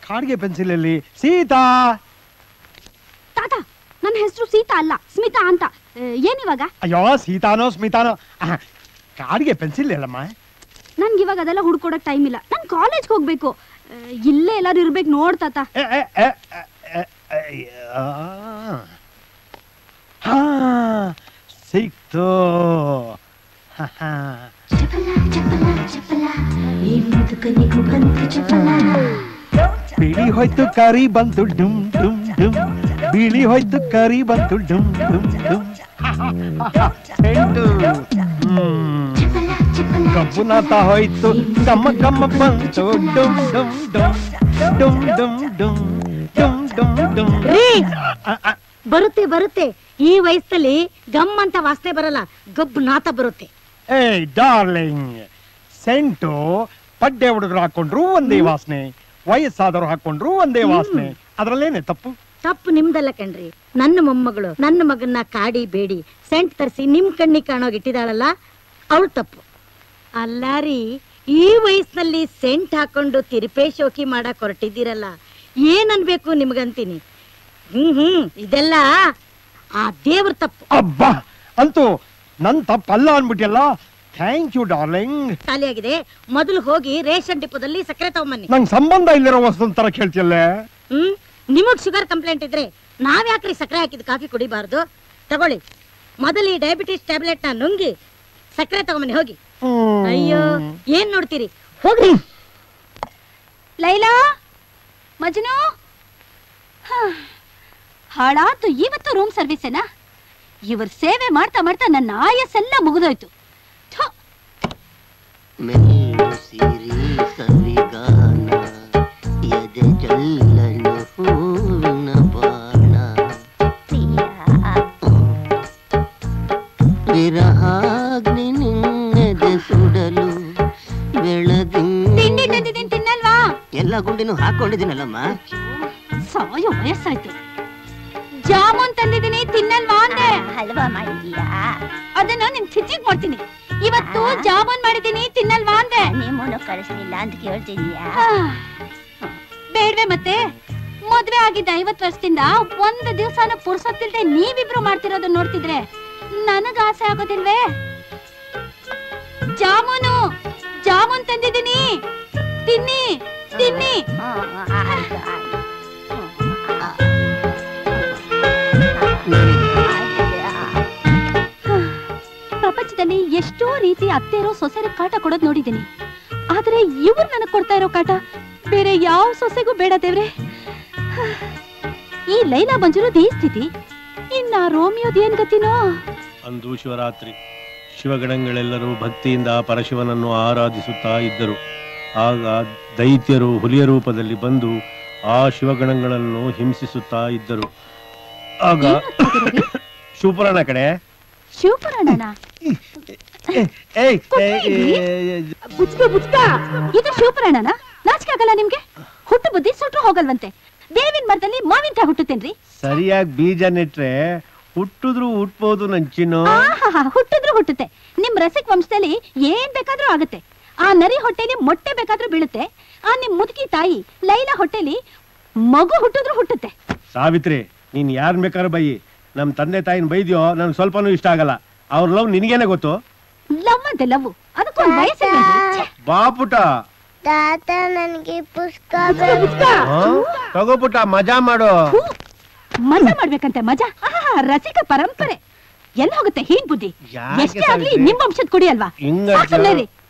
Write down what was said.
ಕಾಡಿಗೆ ಪೆನ್ಸಿಲ್ ಅಲ್ಲಿ ಸೀತಾ ತಾತ ನನ್ನ ಹೆಸರು ಸೀತಾ ಅಲ್ಲ ಸ್ಮಿತಾ ಅಂತ ಆ, ಏನಿವಾಗ ಅಯ್ಯೋ ಸೀತಾನೋ ಸ್ಮಿತಾನೋ ಆಹ್, ಕಾಡಿಗೆ ಪೆನ್ಸಿಲ್ ಅಲ್ಲಮ್ಮ ನನ್ಗೆ ಇವಾಗ ಅದೆಲ್ಲ ಹುಡ್ಕೊಡಕ್ ಟೈಮ್ ಇಲ್ಲ ನಾನು ಕಾಲೇಜ್ಗೆ ಹೋಗ್ಬೇಕು ಆ, ಇಲ್ಲೇ ಎಲ್ಲಾರು ಇರ್ಬೇಕು ನೋಡ್ ತಾತ ಎ, ಎ, ಎ, ಎ, ಎ, ಎ, ಆ. ಹಾ ಸಿಕ್ತು ಹ, ಹ. ಬಿಳಿ ಹೋಯ್ತು ಕರಿ ಬಂತು ಡುಮ್ ಡುಮ್ ಡುಮ್ ಬಿಳಿ ಹೋಯ್ತು ಕರಿ ಬಂತು ಡುಮ್ ಡುಮ್ ಡುಮ್ ಸೆಂಟು ಹ್ಮ್. ಕಬ್ಬುನಾಥ ಹೋಯ್ತು ಕಮ್ಮ ಕಮ್ಮ ಬಂತು ಡುಮ್ ಡುಮ್ ಡುಮ್ ಡುಮ್ ಡುಮ್ ಡುಮ್ ಡುಮ್ ಡುಮ್ ಡುಮ್ ರೀ ಆ, ಆ, ಬರುತ್ತೆ ಬರುತ್ತೆ ಈ ವಯಸ್ಸಲ್ಲಿ ಗಮ್ ಅಂತ ವಾಸನೆ ಬರಲ್ಲ ಗಬ್ಬು ನಾತ ಬರುತ್ತೆ ಏಯ್ ಡಾರ್ಲಿಂಗ್ ಸೆಂಟು ಪಡ್ಡೆ ಹುಡುಗರು ಹಾಕೊಂಡ್ರು ಒಂದೇ ವಾಸನೆ ವಯಸ್ಸಾದವರು ಹಾಕೊಂಡ್ರು ಒಂದೇ ವಾಸನೆ ಅದ್ರಲ್ಲೇನೆ ತಪ್ಪು ತಪ್ಪು ನಿಮ್ದಲ್ಲ ಕಣ್ರಿ ನನ್ನ ಮೊಮ್ಮಗಳು ನನ್ನ ಮಗನ್ನ ಕಾಡಿ ಬೇಡಿ ಸೆಂಟ್ ತರಿಸಿ ನಿಮ್ ಕಣ್ಣಿಗೆ ಕಾಣೋಗಿ ಇಟ್ಟಿದಾಳಲ್ಲ ಅವಳು ತಪ್ಪು ಅಲ್ಲ ರೀ ಈ ವಯಸ್ಸಿನಲ್ಲಿ ಸೆಂಟ್ ಹಾಕೊಂಡು ತಿರುಪೆ ಶೋಕಿ ಮಾಡಕ್ ಹೊರಟಿದ್ದೀರಲ್ಲ ಏನ್ ಅನ್ಬೇಕು ನಿಮ್ಗಂತೀನಿ ಹ್ಮ್ ಹ್ಮ್ ಇದೆಲ್ಲ ಆ ದೇವ್ರ ತಪ್ಪು ಅಬ್ಬಾ ಅಂತೂ ನನ್ ತಪ್ಪಲ್ಲ ಅನ್ಬಿಟ್ಟಿಯಲ್ಲ ಥ್ಯಾಂಕ್ ಯು ಡಾರ್ಲಿಂಗ್ ಖಾಲಿಯಾಗಿದೆ ಮೊದಲು ಹೋಗಿ ರೇಷನ್ ಡಿಪೋದಲ್ಲಿ ಸಕ್ಕರೆ ತಗೊಂಬನ್ನಿ ನಂಗೆ ಸಂಬಂಧ ಇಲ್ಲಿರೋ ವಸ್ತು ತರ ಕೇಳ್ತಿಯಲ್ಲೇ ಹ್ಮ್ ನಿಮಗ್ ಶುಗರ್ ಕಂಪ್ಲೇಂಟ್ ಇದ್ರೆ ನಾವ್ ಯಾಕ್ರಿ ಸಕ್ಕರೆ ಹಾಕಿದ ಕಾಫಿ ಕುಡಿಬಾರ್ದು ತಗೊಳ್ಳಿ ಮೊದಲು ಈ ಡಯಾಬಿಟಿಸ್ ಟ್ಯಾಬ್ಲೆಟ್ ನ ನುಂಗಿ ಸಕ್ಕರೆ ತಗೊಂಬನ್ನಿ ಹೋಗಿ ಅಯ್ಯೋ ಏನ್ ನೋಡ್ತೀರಿ ಹೋಗ್ರಿ ಲೈಲಾ ಮಜ್ನು ಹಾ, ಹಾಳಾತು ಇವತ್ತು ರೂಮ್ ಸರ್ವಿಸೇನಾ ಇವ್ರ ಸೇವೆ ಮಾಡ್ತಾ ಮಾಡ್ತಾ ನನ್ನ ಆಯಸ್ಸೆಲ್ಲ ಮುಗಿದೋಯ್ತು ಥು, ಮೇಲು ಸಿರಿ ಸವಿಗಾನ ಎದೆ ಚಲ್ಲನು ಹೂವಿನ ಬಾಣ ವಿರಹಾಗ್ನಿ ನಿನ್ನೆದೆ ಸುಡಲು ಬೆಳದಿಂಗ ತಿಂಡಿ ತಂದಿದ್ದೀನಿ ತಿನ್ನಲ್ವಾ ಎಲ್ಲ ಗುಂಡಿನೂ ಹಾಕೊಂಡಿದ್ದೀನಲ್ಲಮ್ಮ ಸಾಯೋ ವಯಸ್ಸಾಯ್ತು ಜಾಮೂನ್ ತಂದಿದ್ದೀನಿ ತಿನ್ನಲ್ವಾ ಅಂದೆ ಹಲ್ವಾ ಮಾಡಿದೀಯಾ ಅದನ್ನ ನಿಮ್ ಚಿಚ್ಚಿಗ್ ಮಾಡ್ತೀನಿ ಇವತ್ತು ಜಾಮೂನ್ ಮಾಡಿದ್ದೀನಿ ತಿನ್ನಲ್ವಾ ಅಂದೆ ನಿಮ್ಮನ್ನು ಕಳಿಸ್ಲಿಲ್ಲ ಅಂತ ಕೇಳ್ತಿದೀಯಾ ಹಾ, ಬೇಡ್ವೆ ಮತ್ತೆ ಮದ್ವೆ ಆಗಿದ್ದ ಐವತ್ ವರ್ಷದಿಂದ ಒಂದು ದಿವ್ಸನ ಪುರ್ಸೊತ್ತಿಲ್ದೆ ನೀವಿಬ್ರು ಮಾಡ್ತಿರೋದು ನೋಡ್ತಿದ್ರೆ ನನಗ ಆಸೆ ಆಗೋದಿಲ್ವೇ ಜಾಮೂನು ಜಾಮೂನ್ ತಂದಿದ್ದೀನಿ ತಿನ್ನಿ ತಿನ್ನಿ ಹ್ಮ್, ಆಯ್ತು, ಆಯ್ತು. ಪ್ರಪಂಚದಲ್ಲಿ ಎಷ್ಟೋ ರೀತಿ ಅತ್ತೆರೋ ಸೊಸೆರ ಕಾಟ ಕೊಡೋದ್ ನೋಡಿದ್ದೀನಿ ಆದ್ರೆ ಇವ್ರು ನನಗ್ ಕೊಡ್ತಾ ಇರೋ ಕಾಟ ಬೇರೆ ಯಾವ ಸೊಸೆಗೂ ಬೇಡ ದೇವ್ರೆ ಈ ಲೈಲಾ ಮಂಜುರದ್ ಈ ಸ್ಥಿತಿ ಇನ್ನ ರೋಮಿಯೋದ್ ಏನ್ ಗತಿನೋ ಅಂದು ಶಿವರಾತ್ರಿ ಶಿವಗಣಗಳೆಲ್ಲರೂ ಭಕ್ತಿಯಿಂದ ಪರಶಿವನನ್ನು ಆರಾಧಿಸುತ್ತಾ ಇದ್ದರು ಆಗ ದೈತ್ಯರು ಹುಲಿಯ ರೂಪದಲ್ಲಿ ಬಂದು ಆ ಶಿವಗಣಗಳನ್ನು ಹಿಂಸಿಸುತ್ತಾ ಇದ್ದರು ಆಗ ಶಿವಪುರಾಣ ಕಡೆ ಶಿವಪುರಾಣನ ಏಯ್ ಬುಚ್ಕ ಬುಚ್ಕ ಇದು ಶಿವಪುರಾಣನ ನಾಚಿಕೆ ಆಗಲ್ಲ ನಿಮ್ಗೆ ಹುಟ್ಟು ಬುದ್ಧಿ ಸುಟ್ರು ಹೋಗಲ್ವಂತೆ ದೇವಿನ ಮರದಲ್ಲಿ ಮಾವಿನಕಾಯಿ ಹುಟ್ಟುತ್ತೇನ್ರಿ ಸರಿಯಾಗಿ ಬೀಜ ನೆಟ್ರೆ ಹುಟ್ಟಿದ್ರು ಹುಟ್ಬೋದು ನಂಚಿನೋ ಆಹಾಹಾ, ಹುಟ್ಟಿದ್ರು ಹುಟ್ಟುತ್ತೆ ನಿಮ್ ರಸಿಕ್ ವಂಶದಲ್ಲಿ ಏನ್ ಬೇಕಾದ್ರೂ ಆಗುತ್ತೆ ಆ ನರಿ ಹೊಟ್ಟೆಲಿ ಮೊಟ್ಟೆ ಬೇಕಾದ್ರೂ ಬೀಳುತ್ತೆ ಆ ನಿಮ್ ಮುದುಕಿ ತಾಯಿ ಲೈಲಾ ಹೊಟ್ಟೆಲಿ ಮಗು ಹುಟ್ಟಿದ್ರು ಹುಟ್ಟುತ್ತೆ ಸಾವಿತ್ರಿ ನೀನ್ ಯಾರ್ ಬೇಕಾದ್ರೂ ಬೈಯಿ ನಮ್ ತಂದೆ ತಾಯಿನ ಬೈದ್ಯೋ ನನ್ಗೆ ಸ್ವಲ್ಪನೂ ಇಷ್ಟ ಆಗಲ್ಲ ಅವ್ರ ಲವ್ ನಿನಗೇನೆ ಗೊತ್ತು ಲವ್ ಅಂತೆ ಲವ್ ಅದಕ್ಕೊಂದು ವಯಸ್ಸಿಲ್ಲ ಬಾ ಪುಟ ತಾತ ನನಗೆ ಪುಸ್ತಕ ಹಾ? ತಗೋ ಪುಟ ಮಜಾ ಮಾಡು ಮಜಾ ಮಾಡ್ಬೇಕಂತೆ ಮಜಾ ಆಹಾ, ರಸಿಕ ಪರಂಪರೆ ಎಲ್ಲಿ ಹೋಗುತ್ತೆ ಹೀನ್ ಬುದ್ಧಿ ಯಾಕೆ ಎಷ್ಟೇ ಆಗ್ಲಿ ಸಾವಿತ್ರಿ? ನಿಮ್ ವಂಶದ ಕುಡಿ ಅಲ್ವಾ ಹಿಂಗ್ ಸಾಕ್ ಸುಮ್ನೆ ಹೇಳ್ತೀಯ? ರೀ.